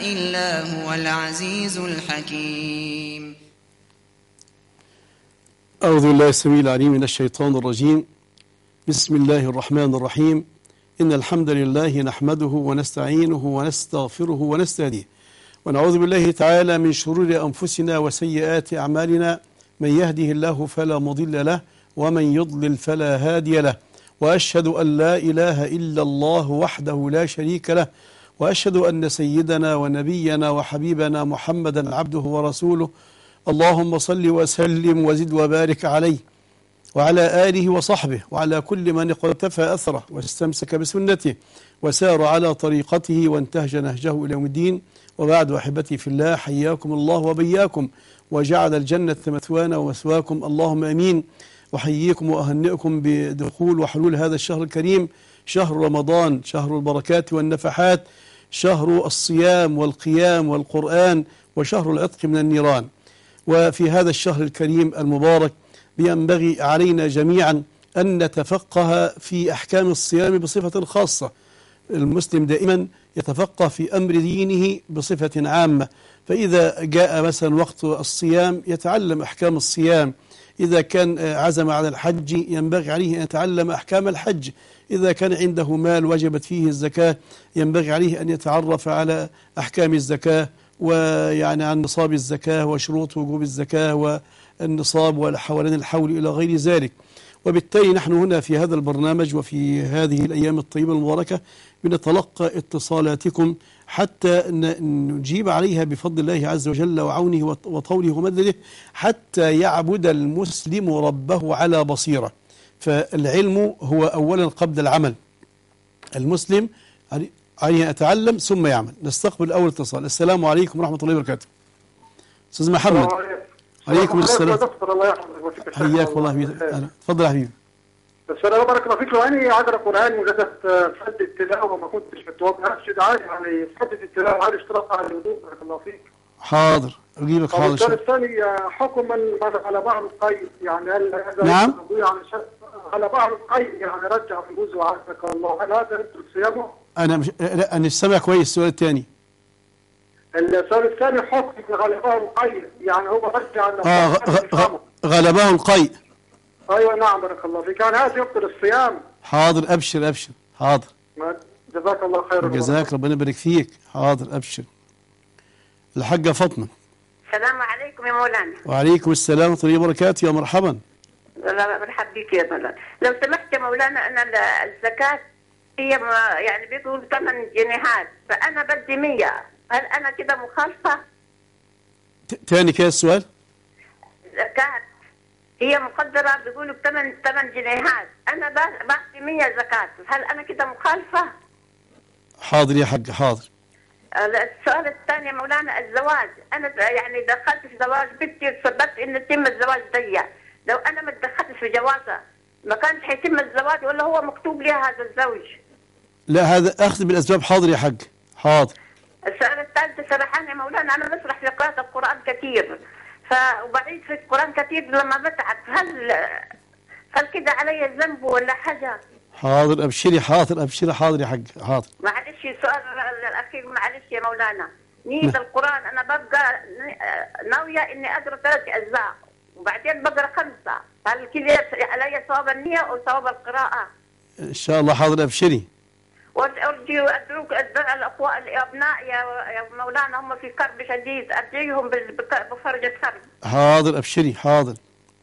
إلا هو العزيز الحكيم أعوذ بالله السميع العليم من الشيطان الرجيم بسم الله الرحمن الرحيم إن الحمد لله نحمده ونستعينه ونستغفره ونستهديه ونعوذ بالله تعالى من شرور أنفسنا وسيئات أعمالنا من يهده الله فلا مضل له ومن يضلل فلا هادي له وأشهد أن لا إله إلا الله وحده لا شريك له وأشهد أن سيدنا ونبينا وحبيبنا محمدا عبده ورسوله اللهم صل وسلم وزد وبارك عليه وعلى آله وصحبه وعلى كل من اقتفى أثره واستمسك بسنته وسار على طريقته وانتهج نهجه إلى يوم الدين وبعد أحبتي في الله حياكم الله وبياكم وجعل الجنة مثوانا ومثواكم اللهم أمين وحييكم وأهنئكم بدخول وحلول هذا الشهر الكريم شهر رمضان شهر البركات والنفحات شهر الصيام والقيام والقرآن وشهر العتق من النيران وفي هذا الشهر الكريم المبارك ينبغي علينا جميعا أن نتفقه في أحكام الصيام بصفة خاصة المسلم دائما يتفقه في أمر دينه بصفة عامة فإذا جاء مثلا وقت الصيام يتعلم أحكام الصيام إذا كان عزم على الحج ينبغي عليه أن يتعلم أحكام الحج إذا كان عنده مال وجبت فيه الزكاة ينبغي عليه أن يتعرف على أحكام الزكاة ويعني عن نصاب الزكاة وشروط وجوب الزكاة والنصاب وحوالين الحول إلى غير ذلك وبالتالي نحن هنا في هذا البرنامج وفي هذه الأيام الطيبة المباركة بنتلقى اتصالاتكم حتى نجيب عليها بفضل الله عز وجل وعونه وطوله ومدده حتى يعبد المسلم ربه على بصيرة فالعلم هو أولا قبل العمل المسلم عليه أن يتعلم ثم يعمل نستقبل أول اتصال السلام عليكم ورحمة الله وبركاته أستاذ محمد عليكم السلام دكتور الله يحفظك ويشفيك حياك والله حبيبي تفضل يا حبيبي بس انا بارك الله فيك لو اني عذر قران وجدت فد التلاوه ما كنتش متوقع نفسي دعاء يعني فد التلاوه هل اشتراط على الوضوء بارك الله فيك حاضر أجيبك حاضر السؤال شيخ. الثاني حكم من على بعض القيد يعني هل هذا نعم. يجوز على شر- على بعض القيد يعني رجع في جزء وعافاك الله هل هذا يترك صيامه؟ أنا مش لا أنا مش سامع كويس السؤال الثاني السؤال الثاني حكم من غلبه القيد يعني هو رجع على آه غ- غ- غ- غلبه القيء ايوه نعم بارك الله فيك يعني هذا يبطل الصيام حاضر أبشر أبشر حاضر ما- جزاك الله خيرا جزاك ربنا يبارك فيك حاضر أبشر الحاجة فاطمة السلام عليكم يا مولانا وعليكم السلام ورحمة الله وبركاته يا مرحبا لا مرحب بك يا مولانا لو سمحت يا مولانا انا ال- الزكاة هي ما- يعني بيقولوا ثمان جنيهات فانا بدي 100 هل انا كده مخالفة؟ ت- تاني كده السؤال زكاة هي مقدرة بيقولوا بثمان ثمان جنيهات انا ب- بعطي 100 زكاة هل انا كده مخالفة؟ حاضر يا حاج حاضر السؤال الثاني يا مولانا الزواج انا يعني دخلت في زواج بنتي وسببت ان يتم الزواج ضيق لو انا ما اتدخلتش في جوازها ما كانش حيتم الزواج ولا هو مكتوب لي هذا الزوج لا هذا أخذ بالأسباب حاضر يا حاج حاضر السؤال الثالث سرحان يا مولانا انا بسرح في قراءة القرآن كثير ف وبعيد في القرآن كثير لما بتعب هل هل كده علي ذنب ولا حاجة؟ حاضر أبشري حاضر أبشري حاضر يا حاج حاضر معلش السؤال الاخير معلش يا مولانا نية نعم. القران انا ببقى ناويه اني اقرا ثلاث اجزاء وبعدين بقرا خمسه هل كذا علي ثواب النيه او ثواب القراءه؟ إن شاء الله حاضر أبشري وارجو ادعوك ادعو الاخوة الابناء يا يا مولانا هم في كرب شديد ادعيهم بال- بك- بفرج الكرب حاضر أبشري حاضر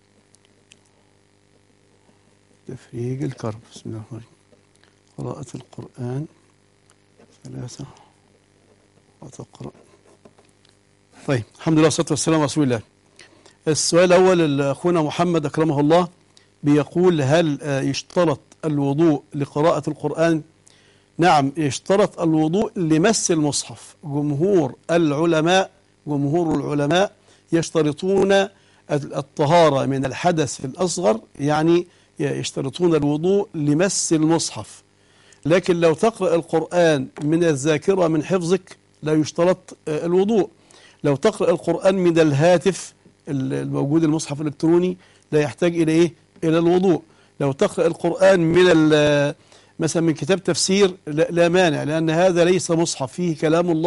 تفريج الكرب بسم الله الرحمن الرحيم قراءة القرآن ثلاثة وتقرأ طيب الحمد لله والصلاة والسلام على رسول الله السؤال الأول أخونا محمد أكرمه الله بيقول هل آه، يشترط الوضوء لقراءة القرآن نعم يشترط الوضوء لمس المصحف جمهور العلماء جمهور العلماء يشترطون الطهارة من الحدث الأصغر يعني يشترطون الوضوء لمس المصحف لكن لو تقرأ القرآن من الذاكرة من حفظك لا يشترط آه، الوضوء لو تقرأ القرآن من الهاتف ال- الموجود المصحف الإلكتروني لا يحتاج إلى إيه؟ إلى الوضوء لو تقرأ القرآن من ال- مثلا من كتاب تفسير لا, لا مانع لأن هذا ليس مصحف فيه كلام الله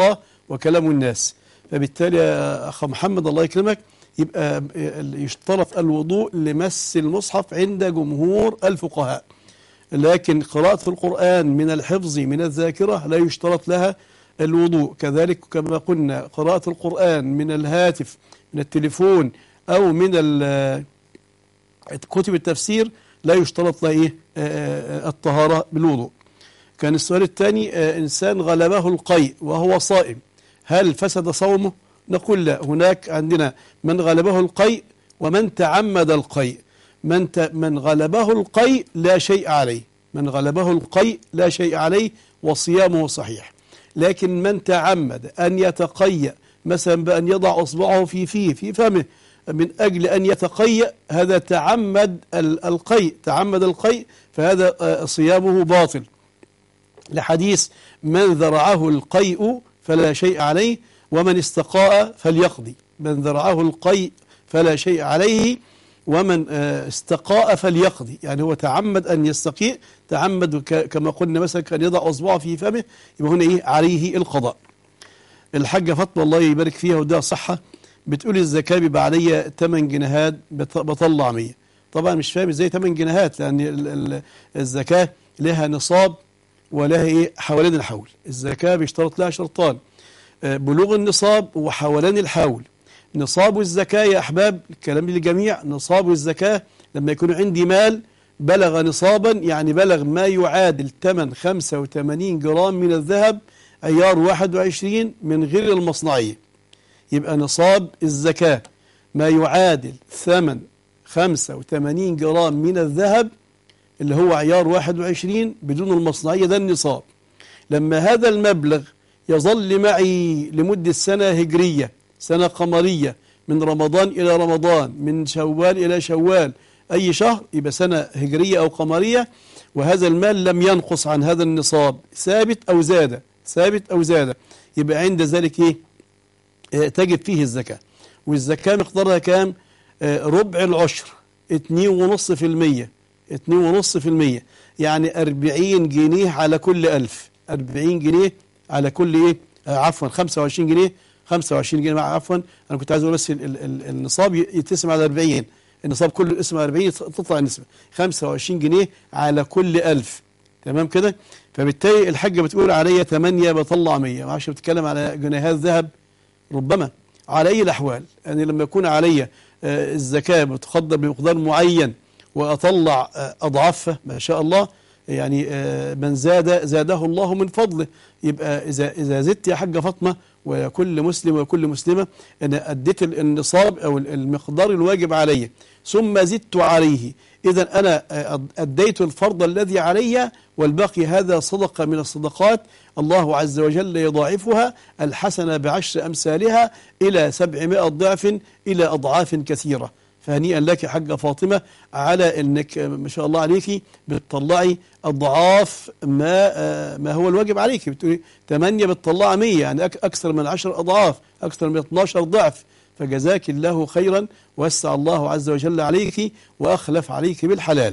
وكلام الناس فبالتالي يا أخ محمد الله يكرمك يبقى يشترط الوضوء لمس المصحف عند جمهور الفقهاء لكن قراءة القرآن من الحفظ من الذاكرة لا يشترط لها الوضوء كذلك كما قلنا قراءة القرآن من الهاتف من التليفون أو من ال- كتب التفسير لا يشترط لها إيه آه، آه، الطهارة بالوضوء كان السؤال الثاني آه، إنسان غلبه القيء وهو صائم هل فسد صومه نقول لا هناك عندنا من غلبه القيء ومن تعمد القيء من, ت... من غلبه القيء لا شيء عليه من غلبه القيء لا شيء عليه وصيامه صحيح لكن من تعمد أن يتقيأ مثلا بأن يضع أصبعه في فيه في فمه من أجل أن يتقيأ هذا تعمد ال- القيء تعمد القيء فهذا آه، صيامه باطل لحديث من ذرعه القيء فلا شيء عليه ومن استقاء فليقضي من ذرعه القيء فلا شيء عليه ومن آه، استقاء فليقضي يعني هو تعمد أن يستقيء تعمد ك- كما قلنا مثلا كان يضع أصبعه في فمه يبقى هنا إيه عليه القضاء الحاجة فاطمة الله يبارك فيها وده صحة بتقول الزكاة بيبقى عليا 8 جنيهات بط- بطلع 100 طبعا مش فاهم ازاي 8 جنيهات لأن ال- ال- الزكاة لها نصاب ولها ايه حوالين الحول الزكاة بيشترط لها شرطان آه، بلوغ النصاب وحولان الحول نصاب الزكاة يا أحباب الكلام للجميع نصاب الزكاة لما يكون عندي مال بلغ نصابا يعني بلغ ما يعادل 8 85 جرام من الذهب عيار 21 من غير المصنعية يبقى نصاب الزكاة ما يعادل ثمن 85 جرام من الذهب اللي هو عيار 21 بدون المصنعية ده النصاب لما هذا المبلغ يظل معي لمدة سنة هجرية سنة قمرية من رمضان إلى رمضان من شوال إلى شوال أي شهر يبقى سنة هجرية أو قمرية وهذا المال لم ينقص عن هذا النصاب ثابت أو زاد ثابت أو زاد يبقى عند ذلك إيه آه، تجب فيه الزكاة والزكاة مقدارها كام آه، ربع العشر اتنين ونص في المية اتنين ونص في المية يعني أربعين جنيه على كل ألف أربعين جنيه على كل إيه آه، عفوا خمسة وعشرين جنيه خمسة وعشرين جنيه مع- عفوا أنا كنت عايز أقول بس ال- ال- ال- النصاب ي- يتقسم على أربعين النصاب كله اسم 40 تطلع النسبة 25 جنيه على كل ألف تمام كده فبالتالي الحاجة بتقول عليا 8 بطلع 100 ما عادش بتتكلم على جنيهات ذهب ربما على أي الأحوال يعني لما يكون علي آه، الزكاة بتقدر بمقدار معين وأطلع آه، أضعافها ما شاء الله يعني آه، من زاد زاده الله من فضله يبقى إذا إذا زدت يا حاجة فاطمة وكل مسلم وكل مسلمة أنا أديت ال- النصاب أو ال- المقدار الواجب علي ثم زدت عليه إذا أنا آه، أديت الفرض الذي علي والباقي هذا صدقة من الصدقات الله عز وجل يضاعفها الحسنة بعشر أمثالها إلى سبعمائة ضعف إلى أضعاف كثيرة فهنيئا لك يا حاجة فاطمة على أنك آه، ما شاء الله عليك بتطلعي أضعاف ما آه، ما هو الواجب عليك بتقولي 8 بتطلعي 100 يعني أك- أكثر من 10 أضعاف أكثر من 12 ضعف فجزاك الله خيرا وسع الله عز وجل عليك وأخلف عليك بالحلال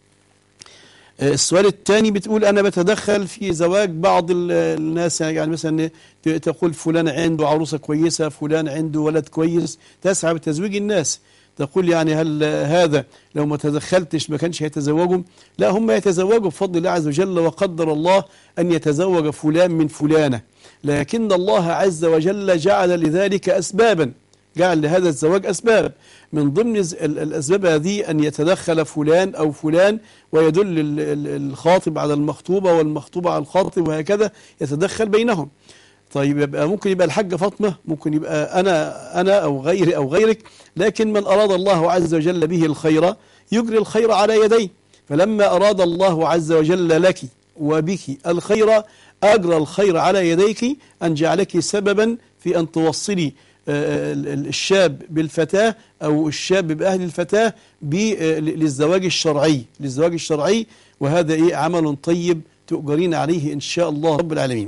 آه، السؤال الثاني بتقول أنا بتدخل في زواج بعض ال- الناس يعني مثلا ت- تقول فلان عنده عروسة كويسة فلان عنده ولد كويس تسعى بتزويج الناس تقول يعني هل آه، هذا لو ما تدخلتش ما كانش هيتزوجوا لا هم يتزوجوا بفضل الله عز وجل وقدر الله أن يتزوج فلان من فلانة لكن الله عز وجل جعل لذلك أسبابا جعل لهذا الزواج أسباب من ضمن الز- ال- الأسباب هذه أن يتدخل فلان أو فلان ويدل ال- ال- الخاطب على المخطوبة والمخطوبة على الخاطب وهكذا يتدخل بينهم طيب يبقى ممكن يبقى الحاجة فاطمة ممكن يبقى أنا أنا أو غيري أو غيرك لكن من أراد الله عز وجل به الخير يجري الخير على يديه فلما أراد الله عز وجل لك وبك الخير أجرى الخير على يديك أن جعلك سببا في أن توصلي آه، ال- ال- الشاب بالفتاة أو الشاب بأهل الفتاة ب- آه، ل- للزواج الشرعي للزواج الشرعي وهذا إيه عمل طيب تؤجرين عليه إن شاء الله رب العالمين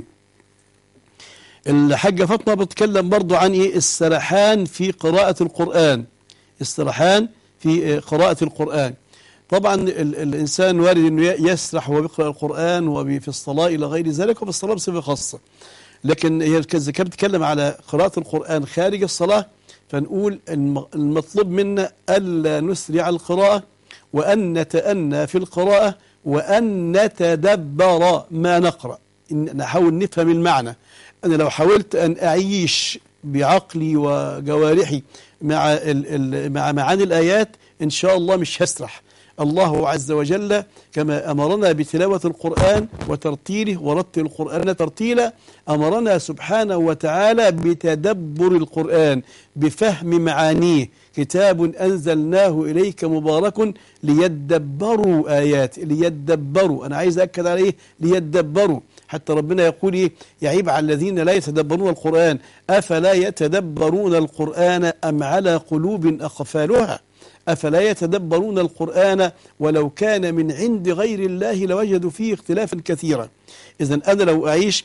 الحاجة فاطمة بتتكلم برضو عن إيه السرحان في قراءة القرآن السرحان في آه، قراءة القرآن طبعا ال الإنسان وارد أنه ي- يسرح وهو بيقرأ القرآن وفي الصلاة إلى غير ذلك وفي الصلاة بصفة خاصة لكن هي إذا كانت بتتكلم على قراءة القرآن خارج الصلاة فنقول الم- المطلوب منا ألا نسرع القراءة وأن نتأنى في القراءة وأن نتدبر ما نقرأ إن نحاول نفهم المعنى أنا لو حاولت أن أعيش بعقلي وجوارحي مع ال- ال- مع معاني الآيات إن شاء الله مش هسرح الله عز وجل كما أمرنا بتلاوة القرآن وترتيله ورتل القرآن ترتيلا أمرنا سبحانه وتعالى بتدبر القرآن بفهم معانيه كتاب أنزلناه إليك مبارك ليدبروا آيات ليدبروا أنا عايز أكد عليه ليدبروا حتى ربنا يقول إيه يعيب على الذين لا يتدبرون القرآن أفلا يتدبرون القرآن أم على قلوب أقفالها أفلا يتدبرون القرآن ولو كان من عند غير الله لوجدوا فيه اختلافا كثيرا إذا أنا لو أعيش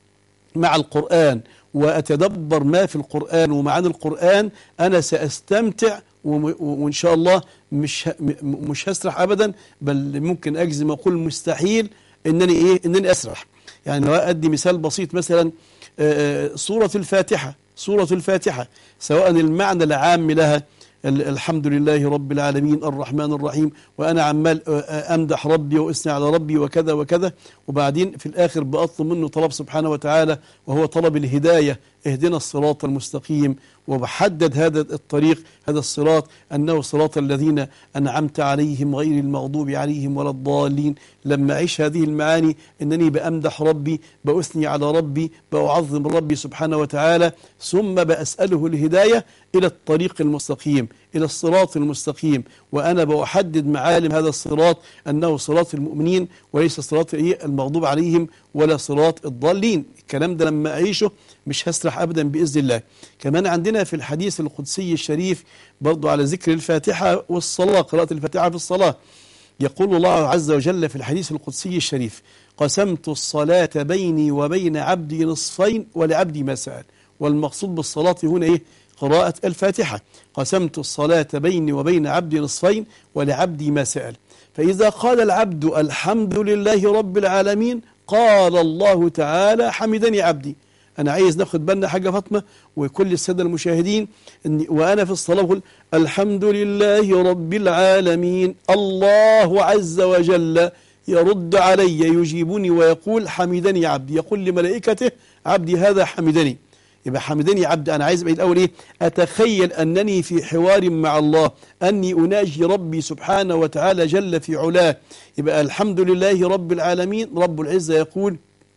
مع القرآن وأتدبر ما في القرآن ومعاني القرآن أنا سأستمتع وم- وإن شاء الله مش ه- م- مش هسرح أبدا بل ممكن أجزم أقول مستحيل إنني إيه إنني أسرح يعني لو أدي مثال بسيط مثلا آه، آه، سورة الفاتحة سورة الفاتحة سواء المعنى العام لها ال- الحمد لله رب العالمين الرحمن الرحيم وأنا عمال آه، آه، أمدح ربي وأثني على ربي وكذا وكذا وبعدين في الآخر بأطلب منه طلب سبحانه وتعالى وهو طلب الهداية اهدنا الصراط المستقيم وبحدد هذا الطريق هذا الصراط أنه صراط الذين أنعمت عليهم غير المغضوب عليهم ولا الضالين لما أعيش هذه المعاني أنني بأمدح ربي بأثني على ربي بأعظم ربي سبحانه وتعالى ثم بأسأله الهداية إلى الطريق المستقيم إلى الصراط المستقيم وأنا بأحدد معالم هذا الصراط أنه صراط المؤمنين وليس صراط إيه المغضوب عليهم ولا صراط الضالين الكلام ده لما أعيشه مش هسرح أبدا بإذن الله كمان عندنا في الحديث القدسي الشريف برضو على ذكر الفاتحة والصلاة قراءة الفاتحة في الصلاة يقول الله عز وجل في الحديث القدسي الشريف قسمت الصلاة بيني وبين عبدي نصفين ولعبدي ما سأل والمقصود بالصلاة هنا إيه قراءة الفاتحة قسمت الصلاة بيني وبين عبدي نصفين ولعبدي ما سأل فإذا قال العبد الحمد لله رب العالمين قال الله تعالى حمدني عبدي أنا عايز ناخد بالنا حاجة فاطمة وكل السادة المشاهدين إني وأنا في الصلاة أقول الحمد لله رب العالمين الله عز وجل يرد علي يجيبني ويقول حمدني عبدي يقول لملائكته عبدي هذا حمدني يبقى حمدني عبدي أنا عايز بقى الأول إيه أتخيل أنني في حوار مع الله أني أناجي ربي سبحانه وتعالى جل في علاه يبقى الحمد لله رب العالمين رب العزة يقول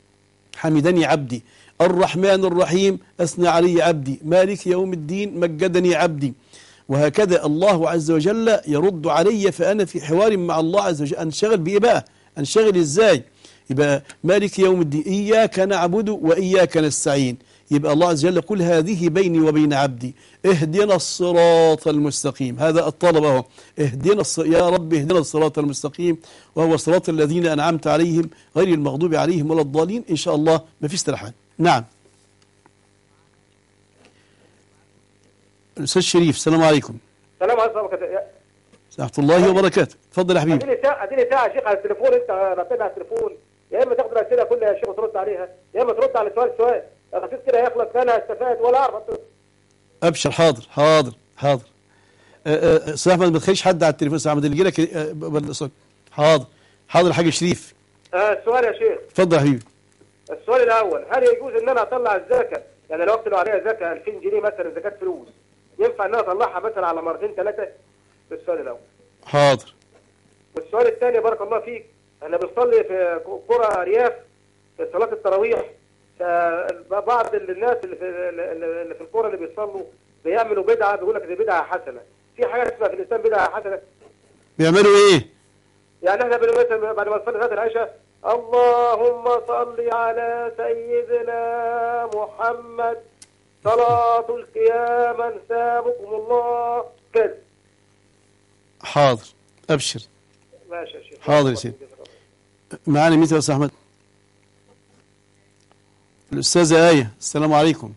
حمدني عبدي الرحمن الرحيم أثنى علي عبدي مالك يوم الدين مجدني عبدي وهكذا الله عز وجل يرد علي فأنا في حوار مع الله عز وجل أنشغل بإيه بقى أنشغل إزاي يبقى مالك يوم الدين إياك نعبد وإياك نستعين يبقى الله عز وجل يقول هذه بيني وبين عبدي اهدنا الصراط المستقيم هذا الطلب اهو اهدنا الص... يا رب اهدنا الصراط المستقيم وهو صراط الذين أنعمت عليهم غير المغضوب عليهم ولا الضالين إن شاء الله ما فيش تلحان نعم الأستاذ شريف السلام عليكم السلام عليكم ورحمه الله ورحمة الله وبركاته تفضل يا حبيبي اديني ساعه اديني ساعه يا شيخ على التليفون انت رافدها على التليفون يا اما تاخد الاسئله كلها يا شيخ وترد عليها يا اما ترد على سؤال سؤال الرصيد كده يخلص انا استفاد ولا اعرف أبشر حاضر حاضر حاضر أه، أه، أستاذ أحمد ما تخليش حد على التليفون أستاذ أحمد اللي يجي لك أه، بل- حاضر حاضر حاج شريف آه السؤال يا شيخ اتفضل يا حبيبي السؤال الاول هل يجوز ان انا اطلع الزكاه يعني لو لو عليها زكاه 2000 جنيه مثلا زكاه فلوس ينفع ان انا اطلعها مثلا على مرتين ثلاثه ده السؤال الاول حاضر والسؤال الثاني بارك الله فيك انا بصلي في قرى ارياف في صلاه التراويح فبعض الناس اللي في اللي في القرى اللي بيصلوا بيعملوا بدعه بيقول لك دي بدعه حسنه في حاجات اسمها في الاسلام بدعه حسنه بيعملوا إيه يعني احنا بن- مثلا بعد ما نصلي صلاه العشاء اللهم صل على سيدنا محمد صلاة القيام انسابكم الله كده حاضر أبشر ماشي يا شيخ حاضر يا سيدي. معانا مين يا أستاذ أحمد الأستاذة آية السلام عليكم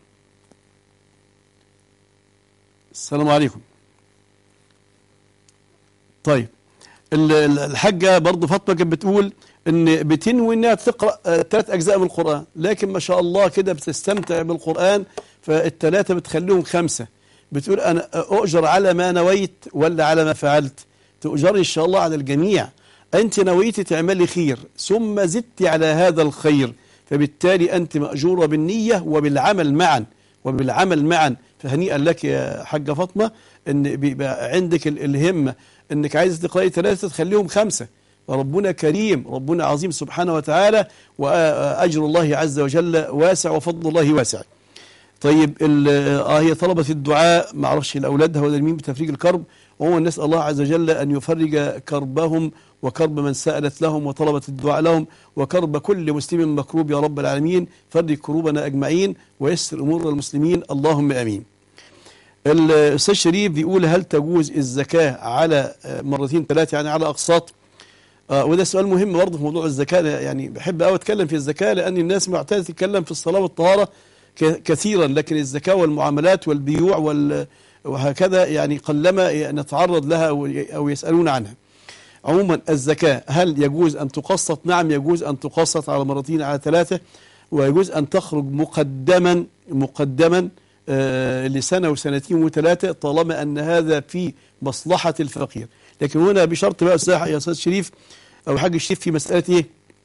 السلام عليكم طيب ال- ال- الحاجة برضه فاطمة كانت بتقول ان بتنوي انها تقرأ ثلاث اجزاء من القرآن لكن ما شاء الله كده بتستمتع بالقرآن فالثلاثة بتخليهم خمسة بتقول انا اؤجر على ما نويت ولا على ما فعلت تؤجر ان شاء الله على الجميع انت نويتي تعملي خير ثم زدتي على هذا الخير فبالتالي انت مأجورة بالنية وبالعمل معا وبالعمل معا فهنيئا لك يا حاجة فاطمة ان بيبقى عندك ال- الهمة انك عايز تقرأي ثلاثة تخليهم خمسة ربنا كريم ربنا عظيم سبحانه وتعالى وأجر الله عز وجل واسع وفضل الله واسع طيب ال- اه هي طلبت الدعاء ما اعرفش لاولادها ولا لمين بتفريج الكرب وهو نسال الله عز وجل ان يفرج كربهم وكرب من سالت لهم وطلبت الدعاء لهم وكرب كل مسلم مكروب يا رب العالمين فرج كروبنا اجمعين ويسر امور المسلمين اللهم امين. الاستاذ شريف بيقول هل تجوز الزكاه على آه، مرتين ثلاثه يعني على اقساط؟ آه وده سؤال مهم برضه في موضوع الزكاة يعني بحب قوي اتكلم في الزكاة لأن الناس معتادة تتكلم في الصلاة والطهارة ك- كثيرا لكن الزكاة والمعاملات والبيوع وال وهكذا يعني قلما نتعرض لها أو أو يسألون عنها عموما الزكاة هل يجوز أن تقسط نعم يجوز أن تقسط على مرتين على ثلاثة ويجوز أن تخرج مقدما مقدما آه، لسنة وسنتين وثلاثة طالما أن هذا في مصلحة الفقير لكن هنا بشرط بقى أستاذ- يا أستاذ شريف أو حاج الشريف في مسألة إيه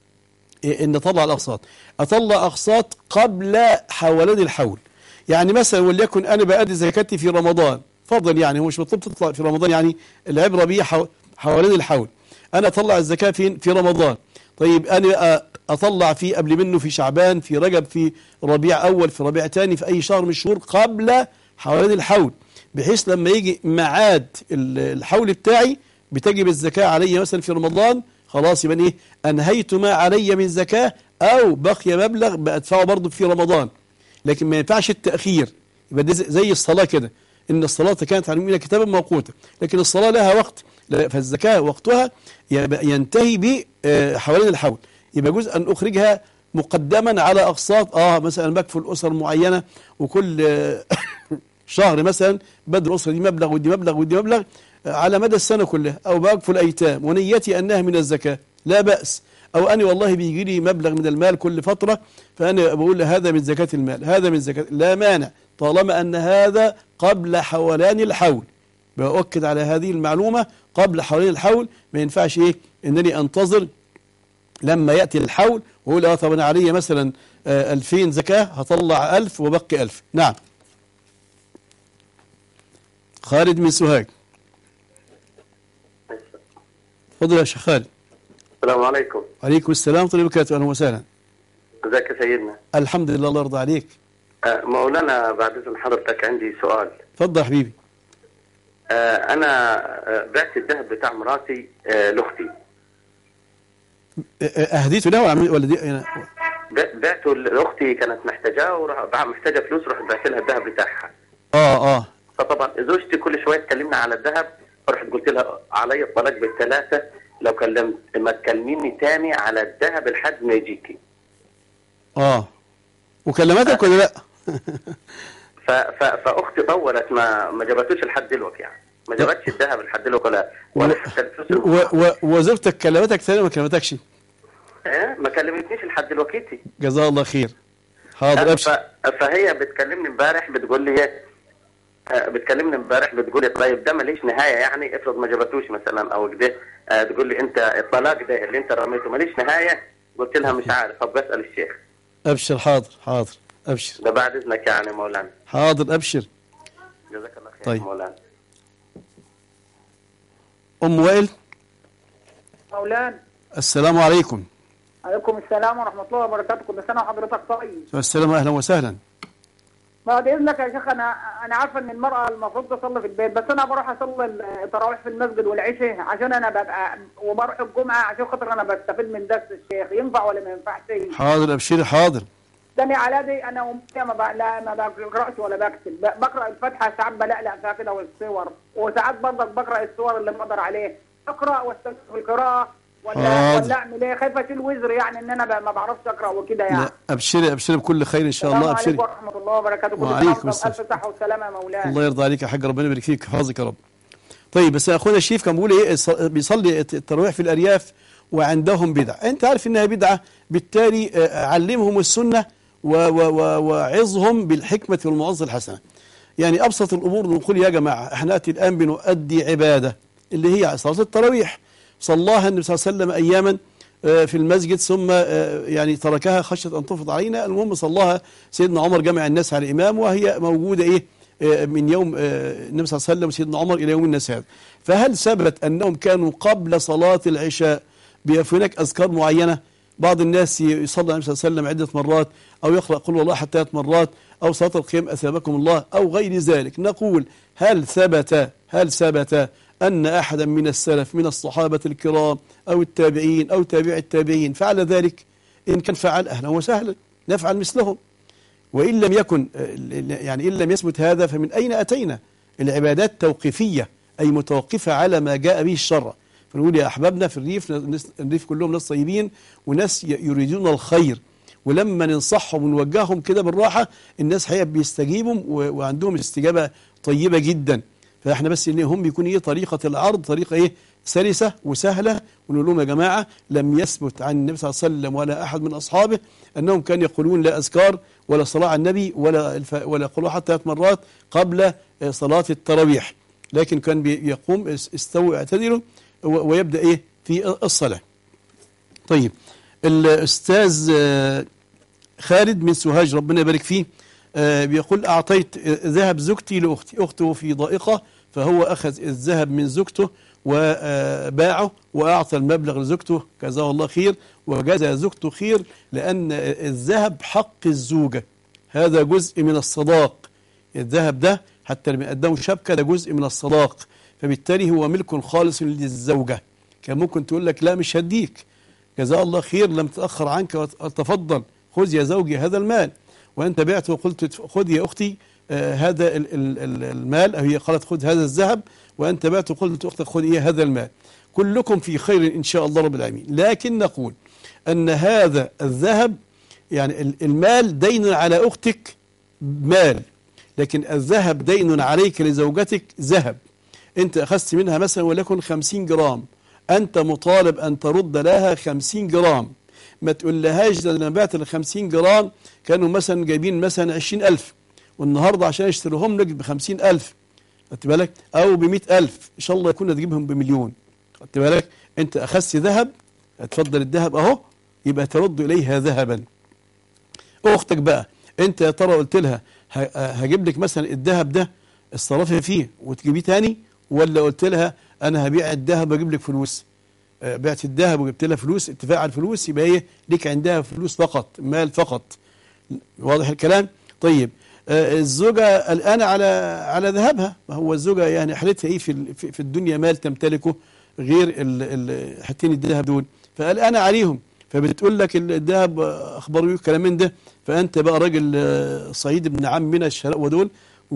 إيه ان اطلع الاقساط اطلع اقساط قبل حولان الحول يعني مثلا وليكن انا بادي زكاتي في رمضان فضل يعني هو مش مطلوب تطلع في رمضان يعني العبره بيه حو- حوالين الحول انا اطلع الزكاه فين في رمضان طيب انا أ- اطلع في قبل منه في شعبان في رجب في ربيع اول في ربيع ثاني في اي شهر من الشهور قبل حوالين الحول بحيث لما يجي ميعاد ال- الحول بتاعي بتجب الزكاه علي مثلا في رمضان خلاص يبقى ايه انهيت ما علي من زكاه او بقي مبلغ بادفعه برضه في رمضان لكن ما ينفعش التاخير يبقى ده زي- زي الصلاه كده ان الصلاه كانت على المؤمنين كتابا موقوتا لكن الصلاه لها وقت لا- فالزكاه وقتها يبقى ينتهي ب آه، حوالين الحول يبقى جزء ان اخرجها مقدما على اقساط اه مثلا بكفل اسر معينه وكل آه، شهر مثلا بدل الاسره دي مبلغ ودي مبلغ ودي مبلغ آه، على مدى السنه كلها او بكفل ايتام ونيتي انها من الزكاه لا باس او اني والله بيجي لي مبلغ من المال كل فتره فانا بقول هذا من زكاه المال هذا من زكاه لا مانع طالما ان هذا قبل حولان الحول بأؤكد على هذه المعلومة قبل حولين الحول ما ينفعش إيه إنني أنتظر لما يأتي الحول وأقول آه طب أنا علي مثلا آه 2000 زكاة هطلع 1000 وبقي 1000 نعم خالد من سوهاج تفضل يا شيخ خالد السلام عليكم عليكم السلام ورحمة الله وبركاته أهلا وسهلا ازيك يا سيدنا الحمد لله الله يرضى عليك آه، مولانا بعد اذن حضرتك عندي سؤال تفضل يا حبيبي آه، انا آه، بعت الذهب بتاع مراتي آه، لاختي آه، آه، أهديته له ولا عمل- ولا دي أنا- ب- بعته لاختي كانت محتاجاه وراح بع- محتاجه فلوس رحت بعت لها الذهب بتاعها آه آه فطبعا زوجتي كل شويه تكلمنا على الذهب فرحت قلت لها علي الطلاق بالثلاثه لو كلمت ما تكلميني تاني على الذهب لحد ما يجيكي آه وكلمتك ولا لأ ف... ف... فاختي طولت ما ما جابتوش لحد دلوقتي يعني ما جابتش الذهب لحد دلوقتي ولا ولا حتى الفلوس و- المهمة. و- وزوجتك كلمتك ثاني ما كلمتكش إيه؟ ما كلمتنيش لحد دلوقتي جزاه الله خير حاضر ف... ابشر فهي بتكلمني امبارح بتقول لي ايه آه، بتكلمني امبارح بتقول لي طيب ده ماليش نهايه يعني افرض ما جابتوش مثلا او كده آه، تقول لي انت الطلاق ده اللي انت رميته ماليش نهايه قلت لها مش عارف طب بسال الشيخ ابشر حاضر حاضر ابشر ده بعد اذنك يعني مولانا حاضر ابشر جزاك الله خير طيب. مولانا ام وائل مولانا السلام عليكم عليكم السلام ورحمة الله وبركاته كل سنة وحضرتك طيب السلام اهلا وسهلا بعد إذنك يا شيخ أنا أنا عارفة إن المرأة المفروض تصلي في البيت بس أنا بروح أصلي التراويح في المسجد والعشاء عشان أنا ببقى وبروح الجمعة عشان خاطر أنا بستفيد من درس الشيخ ينفع ولا ما ينفعش؟ حاضر ابشري حاضر تاني على دي أنا وأمي ما بق- لا ما بقرأش ولا بكتب ب- بقرأ الفاتحة ساعات بلقلق فيها كده والصور وساعات برضك بقرأ الصور اللي بقدر عليه أقرأ واستمتع في القراءة ولا حاضر. ولا أعمل إيه خايفة أشيل وزر يعني إن أنا ب- ما بعرفش أقرأ وكده يعني لا ابشري ابشري بكل خير ان شاء الله السلام عليكم ابشري ورحمة الله وبركاته كل وعليكم سنة وأنتم السلام. بألف صحة وسلامة يا مولانا الله يرضى عليك يا حاج ربنا يبارك فيك حفظك يا رب طيب بس اخونا الشريف كان بيقول ايه الص- بيصلي التراويح في الارياف وعندهم بدعه انت عارف انها بدعه بالتالي آه، علمهم السنه و- و- و- وعظهم بالحكمه والموعظه الحسنه يعني ابسط الامور نقول يا جماعه احنا ناتي الان بنؤدي عباده اللي هي صلاه التراويح صلاها النبي صلى الله عليه وسلم اياما آه، في المسجد ثم آه، يعني تركها خشيه ان تفرض علينا المهم صلاها سيدنا عمر جمع الناس على الامام وهي موجوده ايه آه، من يوم آه، النبي صلى الله عليه وسلم وسيدنا عمر الى يوم الناس هذا فهل ثبت انهم كانوا قبل صلاه العشاء بيبقى هناك اذكار معينه بعض الناس ي- يصلي على النبي صلى الله عليه وسلم عده مرات او يقرا قل والله حتى ثلاث مرات او صلاه القيام اثابكم الله او غير ذلك نقول هل ثبت هل ثبت ان احدا من السلف من الصحابه الكرام او التابعين او تابع التابعين فعل ذلك ان كان فعل اهلا وسهلا نفعل مثلهم وإن لم يكن يعني إن لم يثبت هذا فمن أين أتينا العبادات توقيفية أي متوقفة على ما جاء به الشرع فنقول يا أحبابنا في الريف ناس- الريف كلهم ناس طيبين وناس ي- يريدون الخير ولما ننصحهم ونوجههم كده بالراحة الناس حقيقة بيستجيبوا و- وعندهم استجابة طيبة جدا فاحنا بس ان هم بيكون ايه طريقة العرض طريقة ايه سلسة وسهلة ونقول لهم يا جماعة لم يثبت عن النبي صلى الله عليه وسلم ولا أحد من أصحابه أنهم كانوا يقولون لا أذكار ولا صلاة على النبي ولا الف... ولا يقولوا حتى ثلاث مرات قبل آه، صلاة التراويح لكن كان بي- يقوم اس- استووا اعتدلوا و- ويبدأ إيه في الصلاة طيب الأستاذ آه، خالد من سوهاج ربنا يبارك فيه آه، بيقول أعطيت آه، ذهب زوجتي لأختي أخته في ضائقة فهو أخذ الذهب من زوجته وباعه وأعطى المبلغ لزوجته جزاه الله خير وجزى زوجته خير لأن الذهب حق الزوجة هذا جزء من الصداق الذهب ده حتى لما يقدموا شبكة ده جزء من الصداق فبالتالي هو ملك خالص للزوجة كان ممكن تقول لك لا مش هديك جزاه الله خير لم تأخر عنك وتفضل خذ يا زوجي هذا المال وأنت بعته وقلت خذ يا أختي آه هذا ال- ال- ال- المال أو هي قالت خذ هذا الذهب وأنت بعته وقلت أختك خذ إيه هذا المال كلكم في خير إن شاء الله رب العالمين لكن نقول أن هذا الذهب يعني ال- المال دين على أختك مال لكن الذهب دين عليك لزوجتك ذهب أنت أخذت منها مثلا وليكن 50 جرام أنت مطالب أن ترد لها 50 جرام ما تقول لهاش ده لما بعت ال 50 جرام كانوا مثلا جايبين مثلا 20000 والنهارده عشان يشتروهم لك ب 50000 خدت بالك أو ب 100000 إن شاء الله يكون تجيبهم بمليون خدت بالك أنت أخذت ذهب اتفضل الذهب أهو يبقى ترد إليها ذهبا اختك بقى انت يا ترى قلت لها ه- هجيب لك مثلا الذهب ده الصرافه فيه وتجيبيه تاني ولا قلت لها انا هبيع الذهب واجيب لك فلوس آه، بعت الذهب وجبت لها فلوس اتفاق على الفلوس يبقى ايه ليك عندها فلوس فقط مال فقط واضح الكلام طيب آه، الزوجة الآن على على ذهبها ما هو الزوجة يعني حالتها ايه في ال- في في الدنيا مال تمتلكه غير ال- ال- حاجتين الذهب دول فالآن عليهم فبتقول لك الذهب آه، اخباره ايه الكلام من ده فانت بقى راجل آه، صعيد ابن عم من الشراء ودول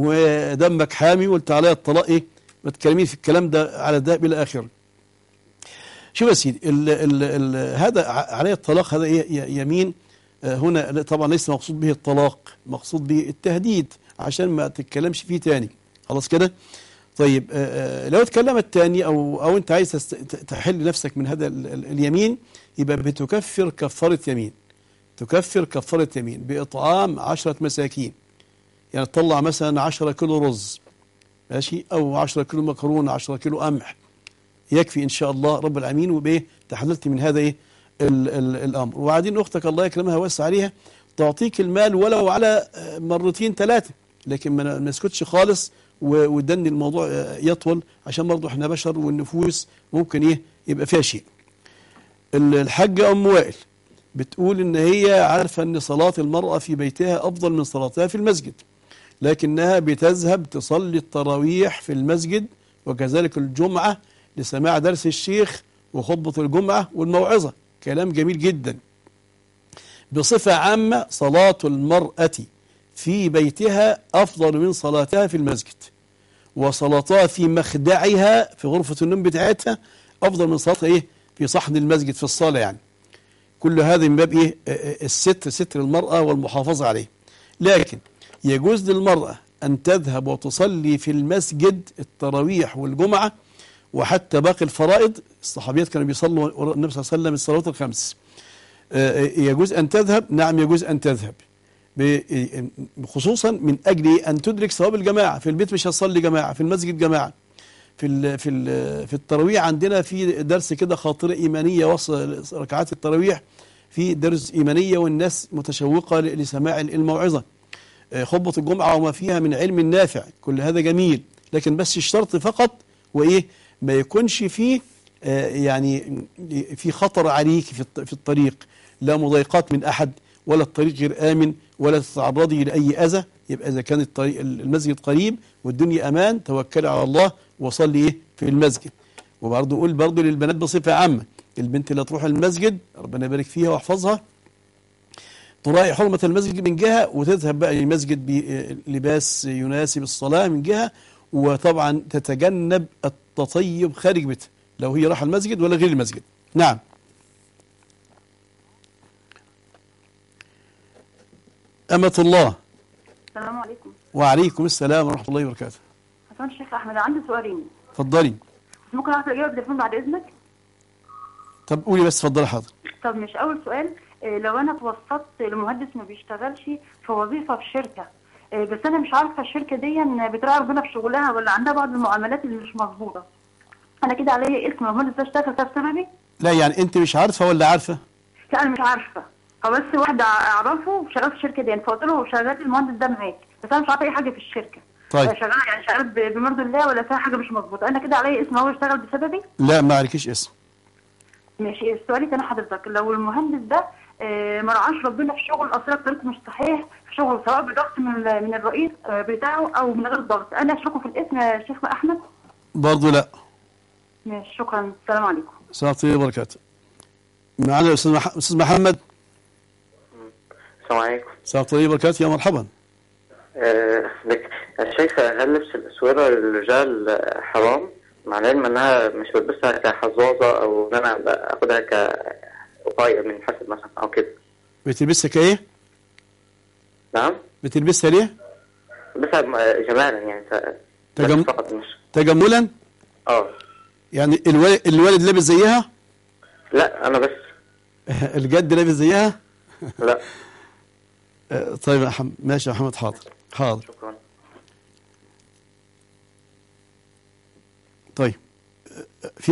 ودمك حامي وقلت عليها الطلاق ايه ما تكلمين في الكلام ده على الذهب الى اخره شوف يا سيدي ال ال ال هذا ع- عليه الطلاق هذا ي- ي- يمين آه، هنا لا- طبعا ليس مقصود به الطلاق مقصود به التهديد عشان ما تتكلمش فيه تاني خلاص كده طيب آه، آه، لو اتكلمت تاني او او انت عايز تست- ت- تحل نفسك من هذا ال- ال- اليمين يبقى بتكفر كفاره يمين تكفر كفاره يمين باطعام عشرة مساكين يعني تطلع مثلا 10 كيلو رز ماشي او 10 كيلو مكرونه 10 كيلو قمح يكفي ان شاء الله رب العالمين وبايه تحللت من هذا ايه ال ال الامر وبعدين اختك الله يكرمها ويوسع عليها تعطيك المال ولو على آه، مرتين ثلاثه لكن ما ما نسكتش خالص و- ودن الموضوع آه، يطول عشان برضه احنا بشر والنفوس ممكن ايه يبقى فيها شيء ال- الحاجه ام وائل بتقول ان هي عارفه ان صلاه المراه في بيتها افضل من صلاتها في المسجد لكنها بتذهب تصلي التراويح في المسجد وكذلك الجمعة لسماع درس الشيخ وخطبة الجمعة والموعظة كلام جميل جدا بصفة عامة صلاة المرأة في بيتها أفضل من صلاتها في المسجد وصلاتها في مخدعها في غرفة النوم بتاعتها أفضل من صلاتها إيه في صحن المسجد في الصلاة يعني كل هذا من باب إيه آه، آه، الستر ستر المرأة والمحافظة عليه لكن يجوز للمرأة أن تذهب وتصلي في المسجد التراويح والجمعة وحتى باقي الفرائض الصحابيات كانوا بيصلوا وراء النبي صلى الله عليه وسلم الصلوات الخمس آه، يجوز أن تذهب نعم يجوز أن تذهب ب- خصوصا من أجل أن تدرك ثواب الجماعة في البيت مش هتصلي جماعة في المسجد جماعة في ال في ال في التراويح عندنا في درس كده خاطرة إيمانية وسط ركعات التراويح في درس إيمانية والناس متشوقة ل- لسماع الموعظة آه، خطبة الجمعة وما فيها من علم نافع كل هذا جميل لكن بس الشرط فقط وإيه ما يكونش فيه آه، يعني في خطر عليك في الط- في الطريق لا مضايقات من أحد ولا الطريق غير آمن ولا تتعرضي لأي أذى يبقى إذا كان الطريق المسجد قريب والدنيا أمان توكلي على الله وصلي إيه في المسجد وبرضه نقول برضه للبنات بصفة عامة البنت اللي تروح المسجد ربنا يبارك فيها ويحفظها تراعي حرمة المسجد من جهة وتذهب بقى للمسجد بلباس يناسب الصلاة من جهة وطبعا تتجنب التطيب خارج بيتها لو هي راح المسجد ولا غير المسجد نعم أمة الله السلام عليكم وعليكم السلام ورحمة الله وبركاته حسن الشيخ احمد عندي سؤالين اتفضلي ممكن اعرف الاجابه بالتليفون بعد اذنك طب قولي بس اتفضلي حاضر طب مش اول سؤال إيه، لو انا توسطت لمهندس ما بيشتغلش في وظيفه في شركه إيه، بس انا مش عارفه الشركه دي بتراعي ربنا في شغلها ولا عندها بعض المعاملات اللي مش مظبوطه انا كده عليا اسم المهندس ده اشتغل ده بسببي لا يعني أنت مش عارفة ولا عارفة لا انا مش عارفه هو بس واحده اعرفه شغال في الشركه دي فقلت له شغال المهندس ده معاك بس انا مش عارفه اي حاجه في الشركه طيب. آه، شغال يعني شغال ب- بمرض الله ولا فيها حاجه مش مظبوطه انا كده عليا اسم هو اشتغل بسببي لا ما عليكيش اسم ماشي السؤال تاني حضرتك لو المهندس ده آه، ما رعاش ربنا في شغل اصلا بطريقه مش صحيح في شغل سواء بضغط من من الرئيس آه، بتاعه او من غير ضغط انا اشركه في الاسم يا شيخ احمد برضه لا ماشي شكرا السلام عليكم السلام عليكم وبركاته معنا الأستاذ مح- أستاذ محمد السلام عليكم السلام عليكم وبركاته يا مرحبا آه، لك- يا شيخ هل لبس الاسوره للرجال آه، حرام مع العلم انها مش بلبسها كحظاظه او ان انا باخدها كوقايه من الحسد مثلا او كده بتلبسها كايه نعم بتلبسها ليه بلبسها م- جمالا يعني ف- تجم- بس فقط مش تجملا اه يعني الوالد, الوالد لابس زيها لا انا بس الجد لابس زيها لا آه، طيب يا محمد ماشي يا محمد حاضر حاضر شكرا طيب آه، في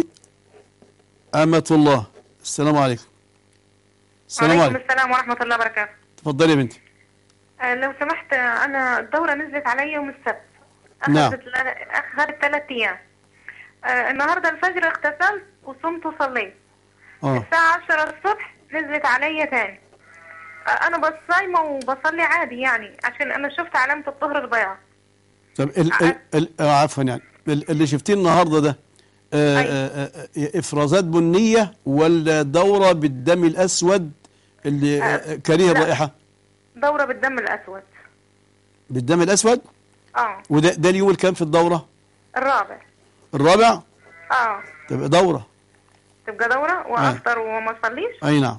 أمة الله السلام عليكم السلام وعليكم عليكم السلام ورحمة الله وبركاته تفضلي يا بنتي آه، لو سمحت آه، أنا الدورة نزلت علي يوم السبت نعم. أخذت أخذت ثلاث أيام آه، النهاردة الفجر اغتسلت وصمت وصليت اه الساعة 10 الصبح نزلت عليا تاني آه، أنا بس صايمة وبصلي عادي يعني عشان أنا شفت علامة الطهر البياض طب ال ال ال آه، عفوا يعني ال- اللي شفتيه النهارده ده آه، أيوة. آه، آه، افرازات بنيه ولا دوره بالدم الاسود اللي آه، آه، كريه لا. الرائحه دورة بالدم الأسود بالدم الاسود اه وده ده اليوم الكام في الدوره الرابع الرابع اه تبقى دوره تبقى دورة وأفطر وما أصليش اي نعم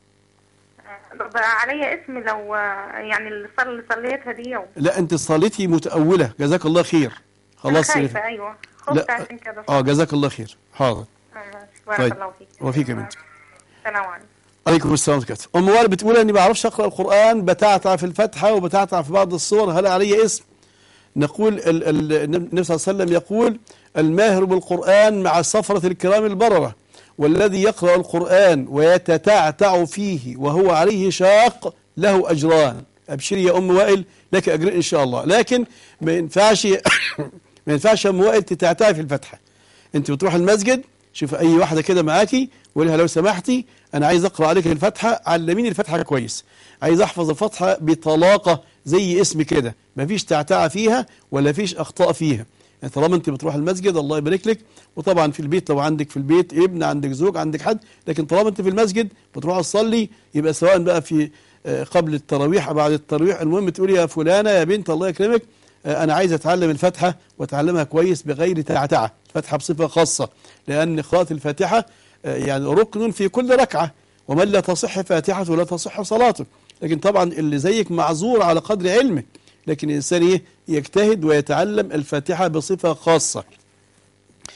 بقى عليا اسم لو آه، يعني اللي صل- اللي صليتها دي يوم لا انت صليتي متأولة جزاك الله خير خلاص أنا خايفة أيوة خفت عشان كده اه جزاك الله خير حاضر آه، بارك طيب. الله فيك وفيك يا بنتي. السلام عليكم عليكم السلام ورحمة الله أم وائل بتقول أني ما بعرفش أقرأ القرآن بتعتع في الفتحة وبتعتع في بعض الصور هل علي اسم نقول ال ال النبي صلى الله عليه وسلم يقول الماهر بالقرآن مع السفرة الكرام البررة والذي يقرأ القرآن ويتتعتع فيه وهو عليه شاق له أجران أبشري يا أم وائل لك أجر إن شاء الله لكن ما ينفعش ما ينفعش يا أم وائل تتعتعي في الفتحة انت بتروح المسجد شوف اي واحده كده معاكي وقول لها لو سمحتي انا عايز اقرا عليك الفاتحه علميني الفاتحه كويس عايز احفظ الفاتحه بطلاقه زي اسم كده مفيش تعتعه فيها ولا فيش اخطاء فيها يعني طالما انت بتروح المسجد الله يبارك لك وطبعا في البيت لو عندك في البيت ابن عندك زوج عندك حد لكن طالما انت في المسجد بتروح تصلي يبقى سواء بقى في آه، قبل التراويح او بعد التراويح المهم تقولي يا فلانه يا بنت الله يكرمك آه، أنا عايز أتعلم الفاتحة وأتعلمها كويس بغير تعتعة الفاتحة بصفة خاصة لأن قراءة الفاتحة آه، يعني ركن في كل ركعة ومن لا تصح فاتحته لا تصح صلاته لكن طبعا اللي زيك معذور على قدر علمه لكن الإنسان إيه؟ يجتهد ويتعلم الفاتحة بصفة خاصة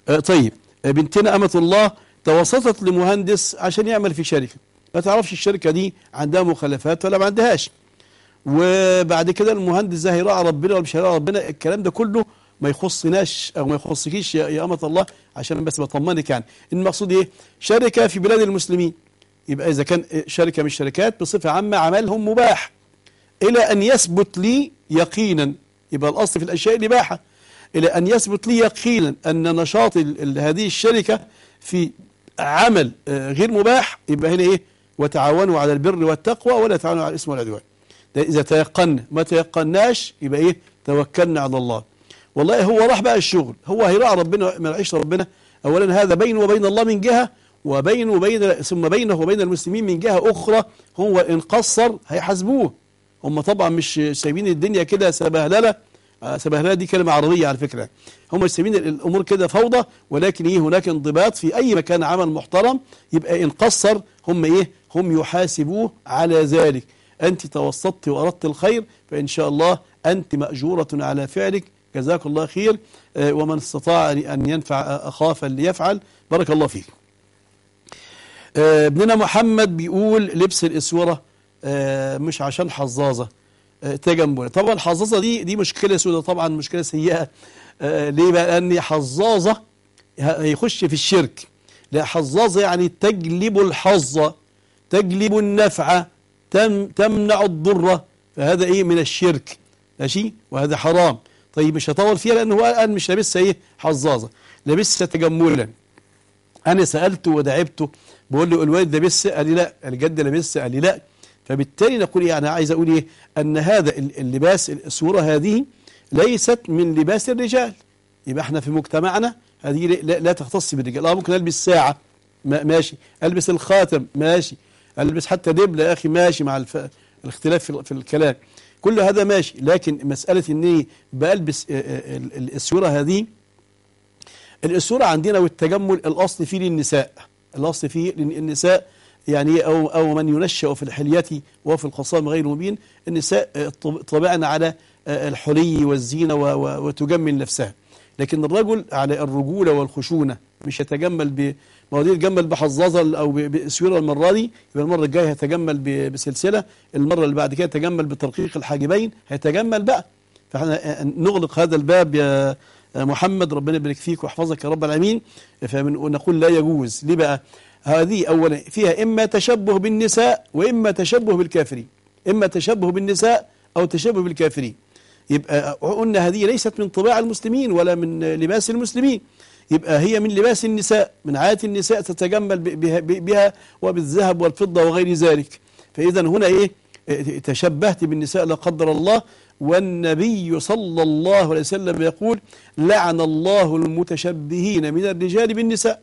آه، طيب آه، بنتنا أمة الله توسطت لمهندس عشان يعمل في شركة ما تعرفش الشركة دي عندها مخالفات ولا ما عندهاش وبعد كده المهندس ده هيراعي ربنا ولا مش هيراعي ربنا الكلام ده كله ما يخصناش او ما يخصكيش يا, يا أمة الله عشان بس بطمنك يعني المقصود ايه شركة في بلاد المسلمين يبقى إذا كان شركة من الشركات بصفة عامة عملهم مباح إلى أن يثبت لي يقينا يبقى الأصل في الأشياء الإباحة إلى أن يثبت لي يقينا أن نشاط ال- ال- هذه الشركة في عمل آه، غير مباح يبقى هنا إيه وتعاونوا على البر والتقوى ولا تعاونوا على الإثم والعدوان ده إذا تيقنا ما تيقناش يبقى إيه توكلنا على الله والله هو راح بقى الشغل هو هيراعي ربنا ما يعيش ربنا أولا هذا بينه وبين الله من جهة وبينه وبين ثم بينه وبين المسلمين من جهة أخرى هو إن قصر هيحاسبوه هم طبعا مش سايبين الدنيا كده سبهلله آه، سبهلله دي كلمه عربيه على فكره هم مش سايبين ال- الامور كده فوضى ولكن ايه هناك انضباط في اي مكان عمل محترم يبقى ان قصر هم ايه هم يحاسبوه على ذلك انت توسطت واردت الخير فان شاء الله انت ماجوره على فعلك جزاك الله خير آه، ومن استطاع ان أن ينفع اخاه فليفعل بارك الله فيك آه، ابننا محمد بيقول لبس الاسوره آه، مش عشان حظاظه آه، تجمل طبعا الحظاظه دي دي مشكله سوداء طبعا مشكله سيئه آه، ليه بقى لان حظاظه ه- هيخش في الشرك لا حظاظه يعني تجلب الحظ تجلب النفع تم تمنع الضر فهذا ايه من الشرك ماشي وهذا حرام طيب مش هطول فيها لان هو الان مش لابسها ايه حظاظه لابسها تجملا انا سالته ودعبته بقول له الوالد لابس قال لي لا الجد لابس قال لي لا فبالتالي نقول ايه انا عايز اقول ايه ان هذا ال- اللباس الصوره هذه ليست من لباس الرجال يبقى احنا في مجتمعنا هذه لا, لا تختص بالرجال اه ممكن البس ساعه ما ماشي البس الخاتم ماشي البس حتى دبله يا اخي ماشي مع الف... الاختلاف في, في الكلام كل هذا ماشي لكن مساله اني بلبس آه، آه، ال- ال- الصوره هذه الاسوره عندنا والتجمل الاصل فيه للنساء الاصل فيه للنساء يعني او او من ينشا في الحليه وفي الخصام غير مبين النساء آه، طب- طبعنا على آه، الحلي والزينه و- و- وتجمل نفسها لكن الرجل على الرجوله والخشونه مش يتجمل ب ما هو دي يتجمل بحظاظه او ب- باسوره المره دي يبقى المره الجايه هيتجمل ب- بسلسله المره اللي بعد كده يتجمل بترقيق الحاجبين هيتجمل بقى فاحنا آه، نغلق هذا الباب يا محمد ربنا يبارك فيك ويحفظك يا رب العالمين فنقول لا يجوز ليه بقى هذه اولا فيها اما تشبه بالنساء واما تشبه بالكافرين اما تشبه بالنساء او تشبه بالكافرين يبقى قلنا هذه ليست من طباع المسلمين ولا من لباس المسلمين يبقى هي من لباس النساء من عادة النساء تتجمل ب- بها, بها وبالذهب والفضة وغير ذلك فإذا هنا إيه تشبهت بالنساء لا قدر الله والنبي صلى الله عليه وسلم يقول لعن الله المتشبهين من الرجال بالنساء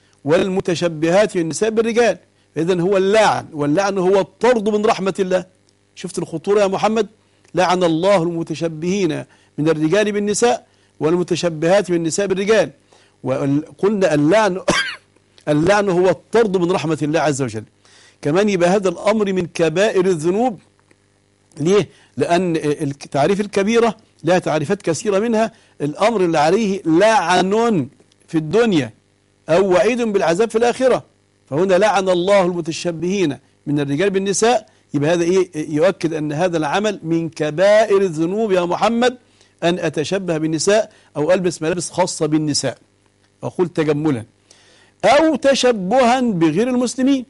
والمتشبهات بالنساء بالرجال إذا هو اللعن واللعن هو الطرد من رحمة الله شفت الخطورة يا محمد لعن الله المتشبهين من الرجال بالنساء والمتشبهات بالنساء بالرجال وقلنا اللعن اللعن هو الطرد من رحمة الله عز وجل كمان يبقى هذا الأمر من كبائر الذنوب ليه؟ لأن تعريف الكبيرة لها تعريفات كثيرة منها الأمر اللي عليه لعن في الدنيا أو وعيد بالعذاب في الآخرة فهنا لعن الله المتشبهين من الرجال بالنساء يبقى هذا إيه يؤكد أن هذا العمل من كبائر الذنوب يا محمد أن أتشبه بالنساء أو ألبس ملابس خاصة بالنساء أقول تجملا أو تشبها بغير المسلمين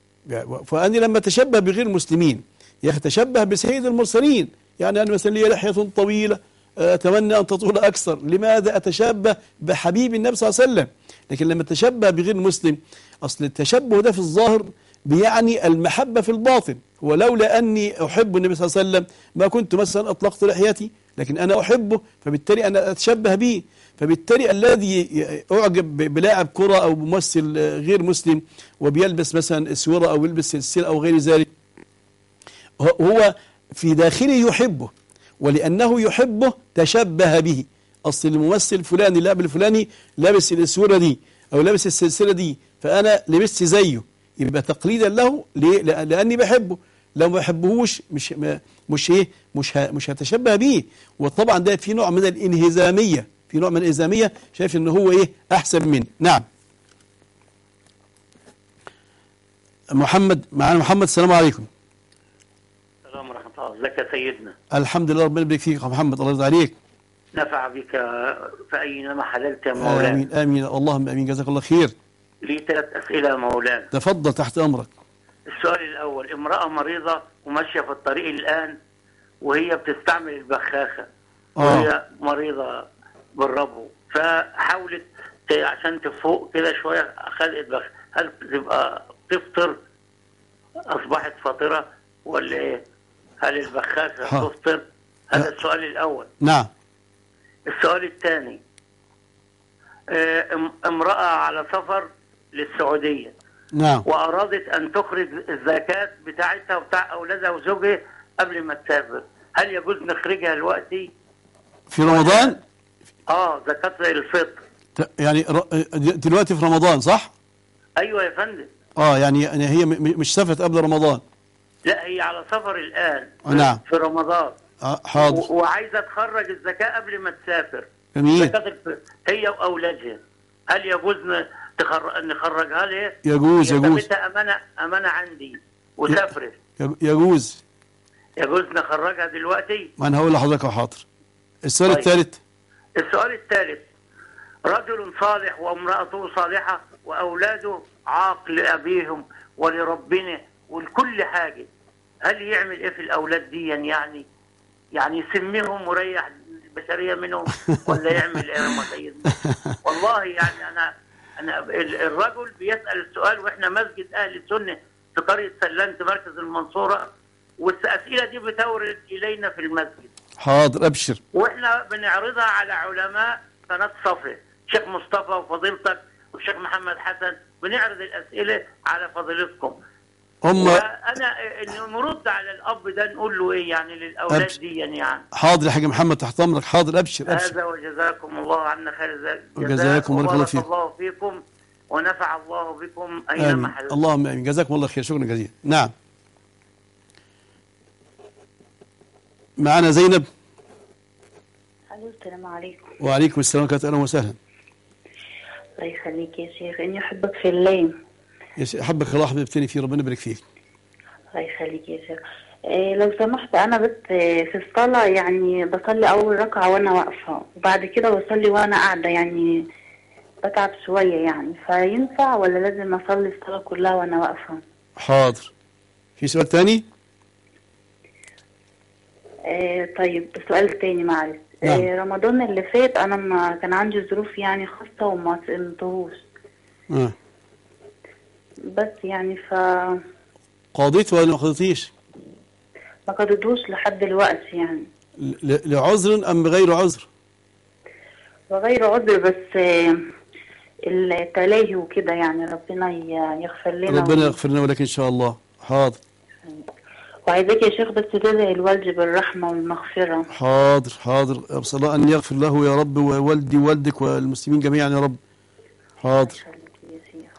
فأني لما تشبه بغير المسلمين يتشبه بسيد المرسلين يعني أنا مثلا لي لحية طويلة أتمنى أن تطول أكثر لماذا أتشبه بحبيب النبي صلى الله عليه وسلم لكن لما تشبه بغير المسلم أصل التشبه ده في الظاهر بيعني المحبة في الباطن ولولا أني أحب النبي صلى الله عليه وسلم ما كنت مثلا أطلقت لحيتي لكن أنا أحبه فبالتالي أنا أتشبه به فبالتالي الذي أعجب بلاعب كرة أو ممثل غير مسلم وبيلبس مثلا اسوره أو يلبس سلسلة أو غير ذلك هو في داخله يحبه ولأنه يحبه تشبه به أصل الممثل الفلاني اللاعب الفلاني لابس الاسوره دي أو لابس السلسلة دي فأنا لبست زيه يبقى تقليدا له ليه؟ لأني بحبه لو ما بحبهوش مش مش ايه مش مش هتشبه بيه وطبعا ده في نوع من الانهزاميه في نوع من الإلزامية شايف ان هو ايه احسن مني نعم محمد معانا محمد السلام عليكم السلام ورحمة الله ازيك يا سيدنا الحمد لله ربنا يبارك فيك يا محمد الله يرضى عليك نفع بك في أينما حللت يا مولانا امين امين اللهم امين جزاك الله خير لي ثلاث أسئلة يا مولانا تفضل تحت امرك السؤال الأول امرأة مريضة وماشية في الطريق الآن وهي بتستعمل البخاخة اه وهي مريضة بالربو فحاولت ت- عشان تفوق كده شوية خلقت بخ هل تبقى تفطر أصبحت فاطرة ولا إيه؟ هل البخاخة ها. تفطر؟ هذا السؤال الأول نعم السؤال الثاني آه، ام- امرأة على سفر للسعودية نعم وأرادت أن تخرج الزكاة بتاعتها وبتاع أولادها وزوجها قبل ما تسافر هل يجوز نخرجها دلوقتي؟ في رمضان اه زكاة الفطر ت- يعني ر- دلوقتي في رمضان صح أيوة يا فندم اه يعني يعني هي م- م- مش سافرت قبل رمضان لا هي على سفر الآن آه، نعم. في رمضان آه حاضر و- وعايزة تخرج الزكاة قبل ما تسافر جميل زكاة الفطر هي وأولادها هل يجوز ن- تخر... نخرجها لها؟ يجوز هي يجوز سابتها أمانة أمانة عندي وسافرت يج- يجوز يجوز نخرجها دلوقتي ما انا هقول لحضرتك يا حاضر السؤال طيب. الثالث السؤال الثالث رجل صالح وامرأته صالحة وأولاده عاق لأبيهم ولربنا ولكل حاجة هل يعمل إيه في الأولاد دي يعني يعني يسميهم وريح البشرية منهم ولا يعمل إيه يا سيدنا والله يعني أنا أنا ال- الرجل بيسأل السؤال وإحنا مسجد أهل السنة في قرية سلنت مركز المنصورة والأسئلة دي بتورد إلينا في المسجد حاضر ابشر واحنا بنعرضها على علماء قناه صفر شيخ مصطفى وفضيلتك والشيخ محمد حسن بنعرض الاسئله على فضيلتكم هم وانا إن نرد على الاب ده نقول له ايه يعني للاولاد أبشر. دي يعني حاضر يا حاج محمد تحت امرك حاضر ابشر ابشر هذا وجزاكم الله عنا خير الجزاء وجزاكم الله وبارك فيكم. الله فيكم ونفع الله بكم اينما امين حللتم اللهم امين جزاكم الله خير شكرا جزيلا نعم معنا زينب الو السلام عليكم وعليكم السلام ورحمه الله اهلا وسهلا الله يخليك يا شيخ اني احبك في الليل يا شيخ احبك الله حبيبتني فيه ربنا يبارك فيك الله يخليك يا شيخ إيه لو سمحت انا بس آه، في الصلاه يعني بصلي اول ركعه وانا واقفه وبعد كده بصلي وانا قاعده يعني بتعب شويه يعني فينفع ولا لازم اصلي الصلاه كلها وانا واقفه حاضر في سؤال تاني إيه طيب السؤال التاني معلش نعم. إيه رمضان اللي فات انا ما كان عندي ظروف يعني خاصه وما صمتهوش آه. بس يعني ف قضيت ولا ما قضيتيش ما قضيتهوش لحد دلوقتي يعني ل- لعذر ام بغير عذر وغير عذر بس آه، التلاهي وكده يعني ربنا ي- يغفر لنا ربنا يغفر لنا ولك ان شاء الله حاضر وعايزاك يا شيخ بس تدعي الوالد بالرحمة والمغفرة حاضر حاضر أسأل الله أن يغفر له يا رب ووالدي ووالدك والمسلمين جميعا يا رب حاضر يا شيخ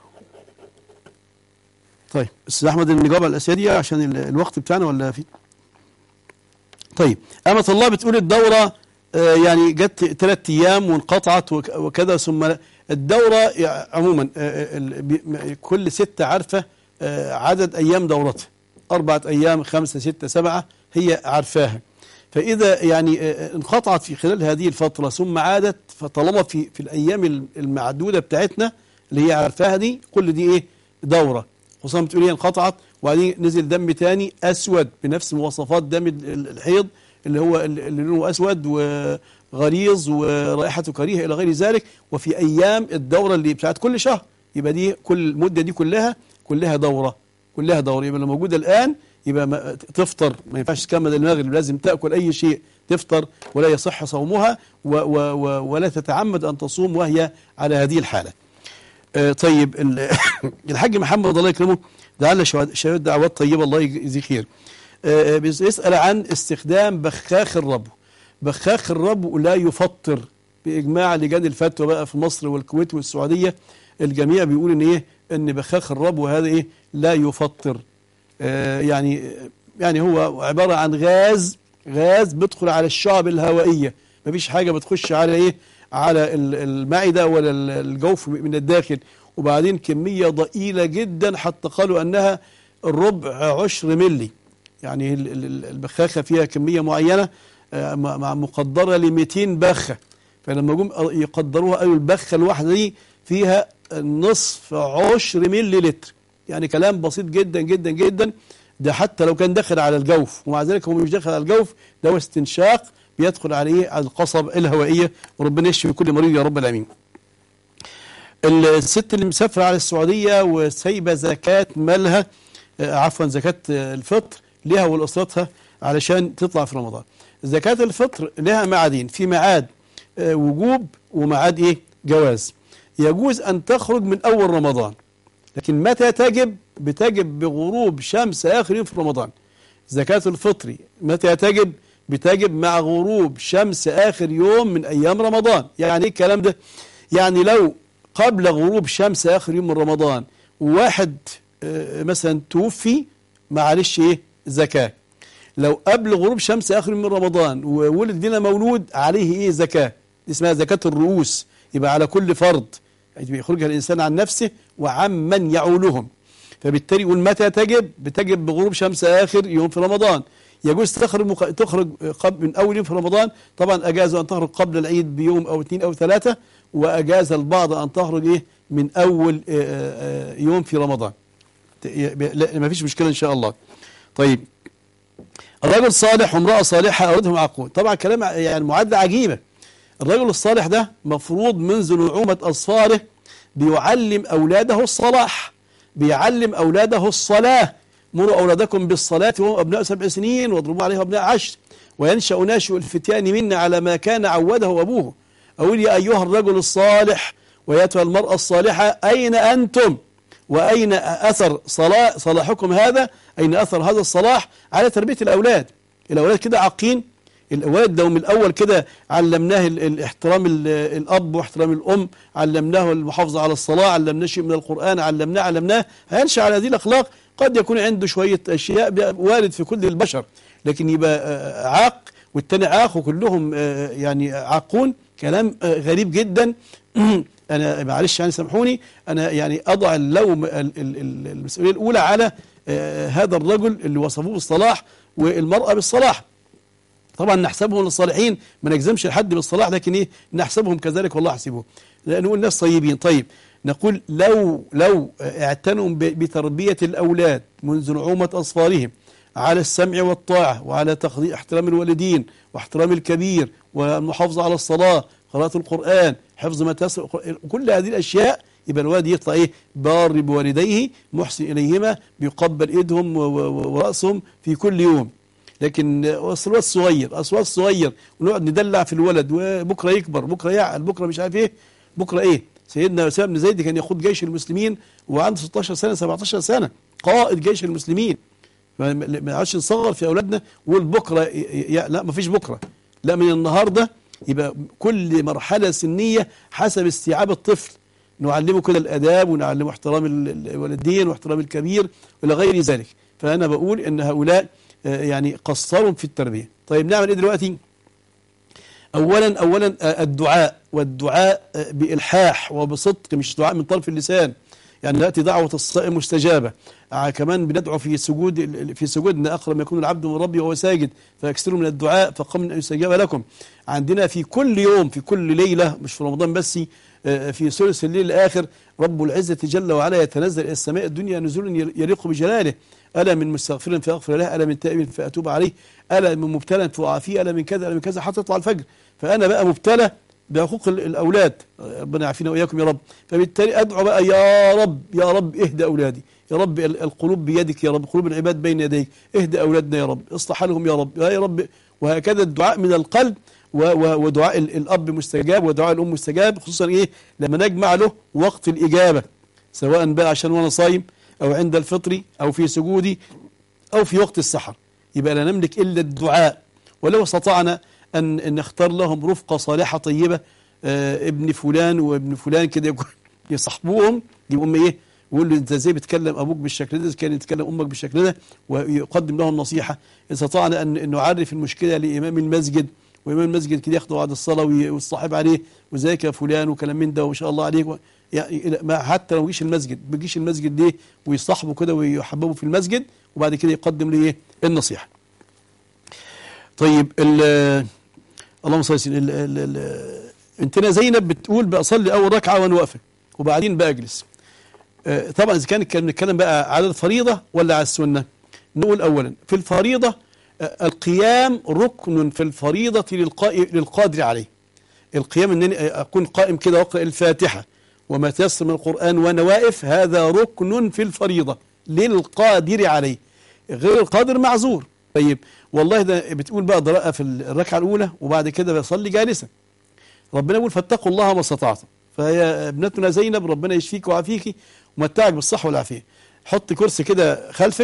طيب أستاذ أحمد النجابة الأسئلة عشان ال- الوقت بتاعنا ولا في طيب أمة الله بتقول الدورة آه، يعني جت ثلاث أيام وانقطعت وك- وكذا ثم الدورة يع- عموما آه، ال- بي- م- كل ستة عارفة آه، عدد أيام دورتها أربعة أيام خمسة ستة سبعة هي عارفاها فإذا يعني آه، انقطعت في خلال هذه الفترة ثم عادت فطالما في في الأيام ال- المعدودة بتاعتنا اللي هي عارفاها دي كل دي إيه دورة خصوصا بتقول هي انقطعت وبعدين نزل دم تاني أسود بنفس مواصفات دم ال- ال- الحيض اللي هو ال- اللي لونه أسود وغليظ ورائحته كريهة إلى غير ذلك وفي أيام الدورة اللي بتاعت كل شهر يبقى دي كل المدة دي كلها كلها دورة كلها دورة يبقى لو موجودة الآن يبقى ما تفطر ما ينفعش تكمل المغرب لازم تأكل أي شيء تفطر ولا يصح صومها و و و ولا تتعمد أن تصوم وهي على هذه الحالة آه، طيب ال- الحاج محمد الله يكرمه لعل شهادة دعوات طيبة الله يجزيه خير آه، بيسأل عن استخدام بخاخ الربو بخاخ الربو لا يفطر بإجماع لجان الفتوى بقى في مصر والكويت والسعودية الجميع بيقول ان ايه ان بخاخ الربو هذا ايه لا يفطر آه، يعني يعني هو عبارة عن غاز غاز بيدخل على الشعب الهوائية مفيش حاجة بتخش على ايه على ال- المعدة ولا ال- الجوف من الداخل وبعدين كمية ضئيلة جدا حتى قالوا أنها الربع عشر ملي يعني ال- ال- البخاخة فيها كمية معينة آه، مع مع مقدرة ل 200 بخة فلما جم يقدروها قالوا البخة الواحدة دي فيها نصف عشر ملي لتر يعني كلام بسيط جدا جدا جدا ده حتى لو كان داخل على الجوف ومع ذلك هو مش داخل على الجوف ده هو استنشاق بيدخل عليه على القصب الهوائية وربنا يشفي كل مريض يا رب العالمين الست اللي مسافرة على السعودية وسايبة زكاة مالها آه، عفوا زكاة آه، الفطر لها ولأسرتها علشان تطلع في رمضان زكاة الفطر لها معادين في معاد آه، وجوب ومعاد ايه جواز يجوز أن تخرج من أول رمضان لكن متى تجب بتجب بغروب شمس آخر يوم في رمضان زكاة الفطر متى تجب بتجب مع غروب شمس آخر يوم من أيام رمضان يعني ايه الكلام ده يعني لو قبل غروب شمس آخر يوم من رمضان واحد آه، مثلا توفي معلش ايه زكاة لو قبل غروب شمس آخر يوم من رمضان وولد لنا مولود عليه ايه زكاة دي اسمها زكاة الرؤوس يبقى على كل فرض يعني يخرجها الإنسان عن نفسه وعمن يعولهم فبالتالي يقول متى تجب بتجب بغروب شمس آخر يوم في رمضان يجوز تخرج مخ... تخرج قبل من أول يوم في رمضان طبعا أجازوا أن تخرج قبل العيد بيوم أو اثنين أو ثلاثة وأجاز البعض أن تخرج إيه من أول آه، آه، يوم في رمضان ت- لا ما فيش مشكلة إن شاء الله طيب الرجل صالح وامرأة صالحة أولادهم عقود طبعا كلام يعني معادلة عجيبة الرجل الصالح ده مفروض منذ نعومة أصفاره بيعلم أولاده الصلاح بيعلم أولاده الصلاة مروا أولادكم بالصلاة وهم أبناء سبع سنين واضربوا عليها أبناء عشر وينشأ ناشئ الفتيان منا على ما كان عوده أبوه أقول يا أيها الرجل الصالح وياتها المرأة الصالحة أين أنتم وأين أثر صلاح صلاحكم هذا أين أثر هذا الصلاح على تربية الأولاد الأولاد كده عاقين الأولاد لو من الأول كده علمناه ال- ال- احترام ال- الأب واحترام الأم علمناه المحافظة على الصلاة علمناه شيء من القرآن علمناه علمناه هينشأ على هذه الأخلاق قد يكون عنده شوية أشياء بي- وارد في كل البشر لكن يبقى آه، عاق والتاني عاق وكلهم آه، يعني عاقون كلام آه، غريب جدا أنا معلش يعني سامحوني أنا يعني أضع اللوم ال- ال- ال- المسؤولية الأولى على آه، هذا الرجل اللي وصفوه بالصلاح والمرأة بالصلاح طبعا نحسبهم للصالحين ما نجزمش لحد بالصلاح لكن ايه نحسبهم كذلك والله حسبهم لان نقول ناس طيبين طيب نقول لو لو اعتنوا ب- بتربيه الاولاد منذ نعومه اصفارهم على السمع والطاعه وعلى تقدير احترام الوالدين واحترام الكبير والمحافظه على الصلاه قراءه القران حفظ ما تيسر القرآن، كل هذه الاشياء يبقى الوالد يطلع ايه بار بوالديه محسن اليهما بيقبل ايدهم و- و- وراسهم في كل يوم لكن اصل الواد صغير اصل الواد صغير ونقعد ندلع في الولد وبكره يكبر بكره يعقل بكره مش عارف ايه بكره ايه سيدنا اسامه بن زيد كان يقود جيش المسلمين وعنده 16 سنه 17 سنه قائد جيش المسلمين ما ما عادش نصغر في اولادنا ونقول بكره ي- ي- لا ما فيش بكره لا من النهارده يبقى كل مرحله سنيه حسب استيعاب الطفل نعلمه كده الاداب ونعلمه احترام ال- ال- الوالدين واحترام الكبير الى غير ذلك فانا بقول ان هؤلاء آه، يعني قصروا في التربيه طيب نعمل ايه دلوقتي اولا اولا آه، الدعاء والدعاء آه، بالحاح وبصدق مش دعاء من طرف اللسان يعني دلوقتي دعوة الصائم مستجابة آه كمان بندعو في سجود ال- في سجودنا أقرب ما يكون العبد من ربه وهو ساجد فاكثروا من الدعاء فقم أن يستجاب لكم عندنا في كل يوم في كل ليلة مش في رمضان بس آه، في ثلث الليل الآخر رب العزة جل وعلا يتنزل إلى السماء الدنيا نزولا يل- يليق بجلاله ألا من مستغفر فأغفر له ألا من تائب فأتوب عليه ألا من مبتلى فأعافيه ألا من كذا ألا من كذا حتى يطلع الفجر فأنا بقى مبتلى بحقوق ال- الأولاد ربنا يعافينا وإياكم يا رب فبالتالي أدعو بقى يا رب يا رب اهدى أولادي يا رب ال- القلوب بيدك يا رب قلوب العباد بين يديك اهدى أولادنا يا رب اصلح حالهم يا رب يا رب وهكذا الدعاء من القلب و- و- ودعاء ال- الأب مستجاب ودعاء الأم مستجاب خصوصا إيه لما نجمع له وقت الإجابة سواء بقى عشان وأنا صايم أو عند الفطر أو في سجودي أو في وقت السحر يبقى لا نملك إلا الدعاء ولو استطعنا أن أن نختار لهم رفقة صالحة طيبة آه ابن فلان وابن فلان كده يكون- يصاحبوهم يقوم إيه ويقول له أنت إزاي بتكلم أبوك بالشكل ده إذا كان يتكلم أمك بالشكل ده ويقدم لهم نصيحة استطعنا أن أن نعرف المشكلة لإمام المسجد وامام المسجد كده ياخده بعد الصلاه وي- والصاحب عليه وزيك يا فلان وكلام من ده وما شاء الله عليك و... يعني ما حتى لو جيش المسجد ما بيجيش المسجد ليه ويصاحبه كده ويحببه في المسجد وبعد كده يقدم ليه النصيحه طيب ال اللهم صل وسلم ال- ال- ال- انتنا زينب بتقول بصلي اول ركعه وانا واقفه وبعدين بجلس آه، طبعا اذا كان كان بنتكلم بقى على الفريضه ولا على السنه نقول اولا في الفريضه آه، القيام ركن في الفريضه للقائم للقادر عليه القيام انني اكون قائم كده واقرا الفاتحه وما تيسر من القران وانا واقف هذا ركن في الفريضه للقادر عليه غير القادر معذور طيب والله ده بتقول بقى ضراءه في الركعه الاولى وبعد كده بصلي جالسا ربنا يقول فاتقوا الله ما استطعتم فهي ابنتنا زينب ربنا يشفيك ويعافيك ومتعك بالصحه والعافيه حط كرسي كده خلفك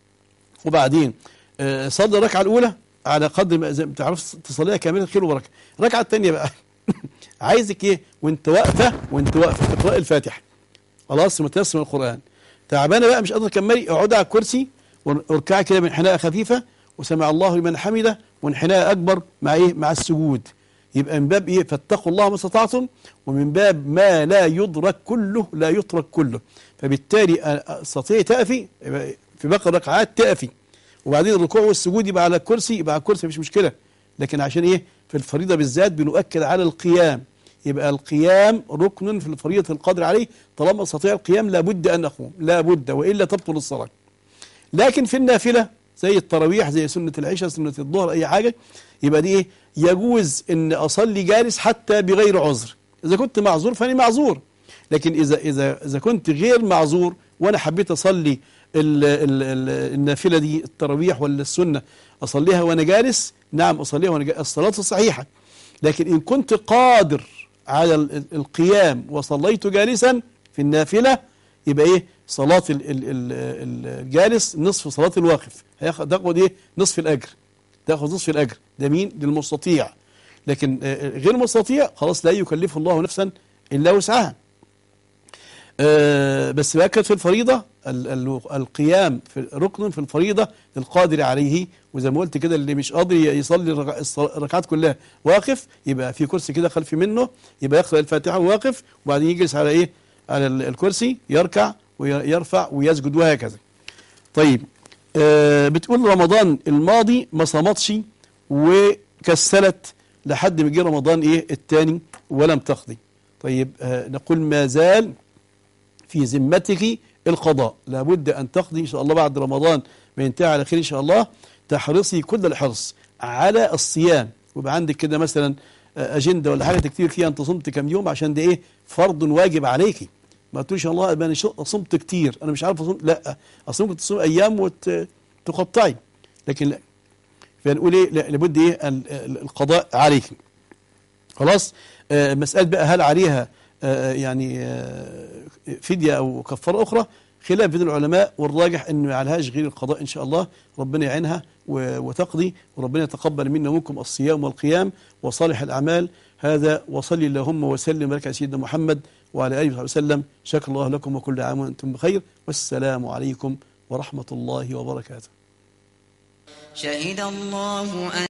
وبعدين آه، صلي الركعه الاولى على قدر ما زي ما تعرف تصليها كامله خير وبركه الركعه الثانيه بقى عايزك ايه وانت واقفه وانت واقفه تقرا الفاتحه خلاص متيسر من القران تعبانه بقى مش قادره تكملي اقعدي على الكرسي واركعي كده بانحناء خفيفه وسمع الله لمن حمده وانحناء اكبر مع ايه مع السجود يبقى من باب ايه فاتقوا الله ما استطعتم ومن باب ما لا يدرك كله لا يترك كله فبالتالي أ- استطيع تقفي يبقى في باقي الركعات تقفي وبعدين الركوع والسجود يبقى على الكرسي يبقى على الكرسي مفيش مشكله لكن عشان ايه في الفريضه بالذات بنؤكد على القيام يبقى القيام ركن في الفريضه القادر عليه طالما استطيع القيام لابد ان اقوم لابد والا تبطل الصلاه لكن في النافله زي التراويح زي سنه العشاء سنه الظهر اي حاجه يبقى دي ايه يجوز ان اصلي جالس حتى بغير عذر اذا كنت معذور فاني معذور لكن اذا اذا اذا كنت غير معذور وانا حبيت اصلي ال ال ال النافله دي التراويح ولا السنه اصليها وانا جالس نعم اصليها وانا جالس الصلاه صحيحه لكن ان كنت قادر على ال- القيام وصليت جالسا في النافله يبقى ايه صلاه ال- ال- ال- الجالس نصف صلاه الواقف هياخد تاخد ايه نصف الاجر تاخذ نصف الاجر ده مين للمستطيع لكن آه، غير مستطيع خلاص لا يكلف الله نفسا الا وسعها آه، بس باكد في الفريضه ال- ال- القيام في ركن في الفريضه للقادر عليه وزي ما قلت كده اللي مش قادر يصلي الركع- الص- الركعات كلها واقف يبقى في كرسي كده خلفي منه يبقى يقرا الفاتحه واقف وبعدين يجلس على ايه على ال- الكرسي يركع ويرفع ويسجد وهكذا طيب آه بتقول رمضان الماضي ما صمتش وكسلت لحد ما جه رمضان ايه الثاني ولم تقضي طيب آه نقول ما زال في ذمتك القضاء لابد أن تقضي إن شاء الله بعد رمضان ما ينتهي على خير إن شاء الله تحرصي كل الحرص على الصيام ويبقى عندك كده مثلا آه، أجندة ولا حاجة تكتير فيها أنت صمت كم يوم عشان ده إيه فرض واجب عليكي ما تقولش الله أنا شو- صمت كتير أنا مش عارف أصوم لا أصل ممكن تصوم أيام وتقطعي لكن لا فنقول إيه لا، لابد إيه ال- ال- القضاء عليك خلاص آه، مسألة بقى هل عليها آه، يعني آه، فدية أو كفارة أخرى خلاف بين العلماء والراجح أنه ما عليهاش غير القضاء إن شاء الله ربنا يعينها و- وتقضي وربنا يتقبل منا ومنكم الصيام والقيام وصالح الأعمال هذا وصلي اللهم وسلم وبارك على سيدنا محمد وعلى آله وصحبه وسلم شكر الله لكم وكل عام وأنتم بخير والسلام عليكم ورحمة الله وبركاته شهد الله أن